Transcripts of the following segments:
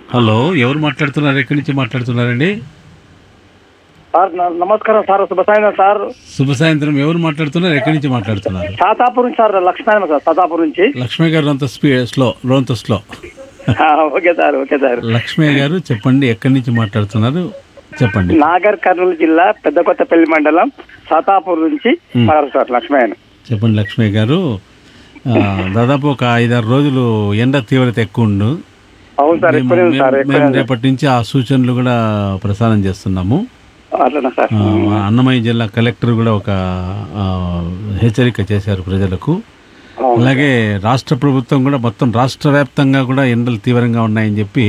Hello ఎవరు మాట్లాడుతున్నారు ఎక్కడి నుంచి మాట్లాడుతున్నారండి సార్ న- నమస్కారం సార్ శుభ సాయంత్రం సార్ శుభ సాయంత్రం ఎవరు మాట్లాడుతున్నారు ఎక్కడి నుంచి మాట్లాడుతున్నారు సాతాపూర్ నుంచి సార్ లక్ష్మణ సార్ సాతాపూర్ నుంచి లక్ష్మీ గారు అంత స్పీ స్లో రోంత స్లో ఆ, okay sir okay sir Lakshmi గారు చెప్పండి ఎక్కడి నుంచి మాట్లాడుతున్నారు చెప్పండి నాగర్ కర్నూలు జిల్లా పెద్ద కొత్తపల్లి మండలం సాతాపూర్ నుంచి మాట్లాడు సార్ లక్ష్మయ్య చెప్పండి లక్ష్మీ గారు ఆ, దాదాపు ఒక ఐదారు రోజులు ఎండ తీవ్రత ఎక్కువ ఉండు అవును సార్ ఎక్కువనే ఉంది సార్ మేము- ఎక్కువనే మేము ఉంది. రేపటి నుంచి ఆ సూచనలు కూడా ప్రసారం చేస్తున్నాము అట్లనా సార్ ఆ, అన్నమయ్య జిల్లా కలెక్టర్ కూడా ఒక ఆ, హెచ్చరిక చేశారు ప్రజలకు అవును. అలాగే రాష్ట్ర ప్రభుత్వం కూడా మొత్తం రాష్ట్ర వ్యాప్తంగా కూడా ఎండలు తీవ్రంగా ఉన్నాయని చెప్పి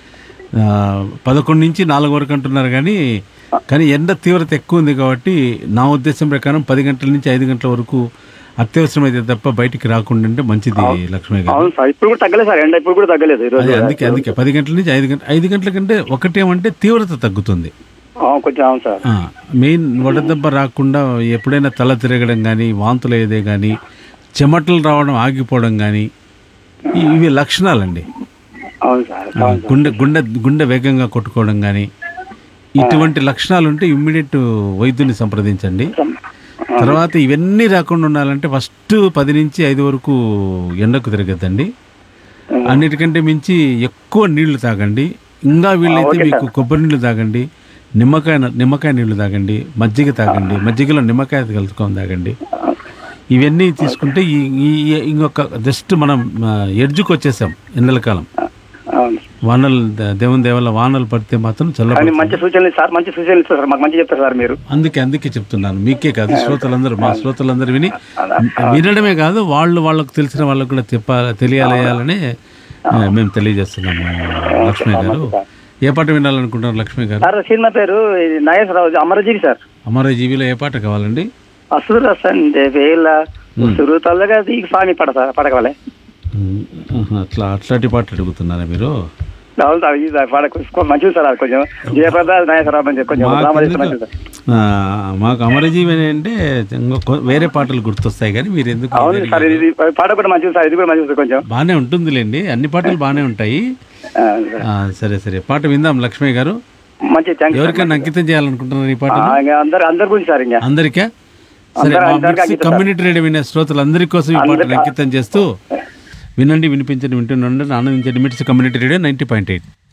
ఆ, పదకొండు నుంచి నాలుగు వరకు అంటున్నారు కానీ కానీ ఎండ తీవ్రత ఎక్కువ ఉంది కాబట్టి నా ఉద్దేశం ప్రకారం పది గంటల నుంచి ఐదు గంటల వరకు అత్యవసరమైతే తప్ప బయటికి రాకుండా ఉంటే మంచిది లక్ష్మీ గారు అవును సార్ ఇప్పుడు కూడా తగ్గలేదు సార్ ఎండ ఇప్పుడు కూడా తగ్గలేదు ఈ రోజు అదే అందుకే అందుకే పది గంటల నుంచి ఐదు గంటల ఐదు గంటల కంటే ఒకటేమంటే తీవ్రత తగ్గుతుంది అవును, కొంచెం అవును సార్ ఆ, మెయిన్ వడదెబ్బ రాకుండా ఎప్పుడైనా తల తిరగడం కానీ వాంతులు ఏదే కానీ చెమటలు రావడం ఆగిపోవడం కానీ ఈ- ఇవి లక్షణాలండి అవును సార్ ఆ, గుండె గుండె గుండె వేగంగా కొట్టుకోవడం కానీ ఇటువంటి లక్షణాలు ఉంటే ఇమ్మీడియట్ వైద్యుని సంప్రదించండి తర్వాత ఇవన్నీ రాకుండా ఉండాలంటే ఫస్ట్ పది నుంచి ఐదు వరకు ఎండకు తిరగద్దండి అన్నిటికంటే మించి ఎక్కువ నీళ్లు తాగండి ఇంకా వీళ్ళైతే మీకు కొబ్బరి నీళ్లు తాగండి నిమ్మకాయ నిమ్మకాయ నీళ్లు తాగండి మజ్జిగ తాగండి మజ్జిగలో నిమ్మకాయ కలుపుకొని తాగండి ఇవన్నీ తీసుకుంటే ఈ ఈ- ఇంకొక జస్ట్ మనం ఆ, ఎడ్జుకు వచ్చేసాం ఎండల కాలం అవును వానలు ద- దేవుని దేవల్ల వానలు పడితే మాత్రం చల్ల కానీ మంచి సూచనలు సార్ మంచి సూచనలు ఇస్తారు సార్ మాకు మంచి చెప్తారు సార్ మీరు అందుకే అందుకే చెప్తున్నాను మీకే కాదు శ్రోతలందరూ మా శ్రోతలందరూ విని వినడమే కాదు వాళ్ళు వాళ్ళకు తెలిసిన వాళ్ళకు కూడా చెప్పాలి తెలియాలయాలనే ఆ, మేము తెలియజేస్తున్నాము లక్ష్మి గారు ఏ పాట వినాలనుకుంటున్నారు లక్ష్మి గారు సార్ సినిమా పేరు ఇది నాగేశ్వరరావు అమరజీవి సార్ అమర జీవిలో ఏ పాట కావాలండి అసుర సండే వేళ ఉసురు తల్లగా దిగి స్వామి పడ సార్ పడ కావాలి ఉమ్, ఆహా, అట్లా అట్లాంటి పాట అడుగుతున్నారా మీరు అవును సార్ ఇది సార్ పాడ కొంచెం మంచిది సార్ అది కొంచెం జయప్రద నాగేశ్వరరావు అని చెప్పి కొంచెం మాకు రామదేశం ఎందుకు- మంచిది సార్ ఆ, మాకు అమరజీవి అని అంటే ఇంకొక- వేరే పాటలు గుర్తొస్తాయి కానీ మీరు ఎందుకు అవును సార్ ఇది పాట కూడా మంచిది సార్ ఇది కూడా మంచిది సార్ కొంచెం బాగానే ఉంటుందిలేండి అన్ని పాటలు బాగానే ఉంటాయి ఆ, సార్. ఆ, సరే సరే పాట విందాం లక్ష్మి గారు మంచిది థ్యాంక్ యూ ఎవరికైనా అంకితం చేయాలనుకుంటున్నారు ఈ పాట అందరు అందరి గురించి సార్ ఇంకా అందరికా సరే అందరు- మా అందరికీ మిక్సీ అంకితం. కమ్యూనిటీ రేడియో వినే శ్రోతలందరి కోసం ఈ పాటను అంకితం చేస్తూ వినండి వినిపించండి వింటుండండి ఆనందించండి MITS community radio ninety point eight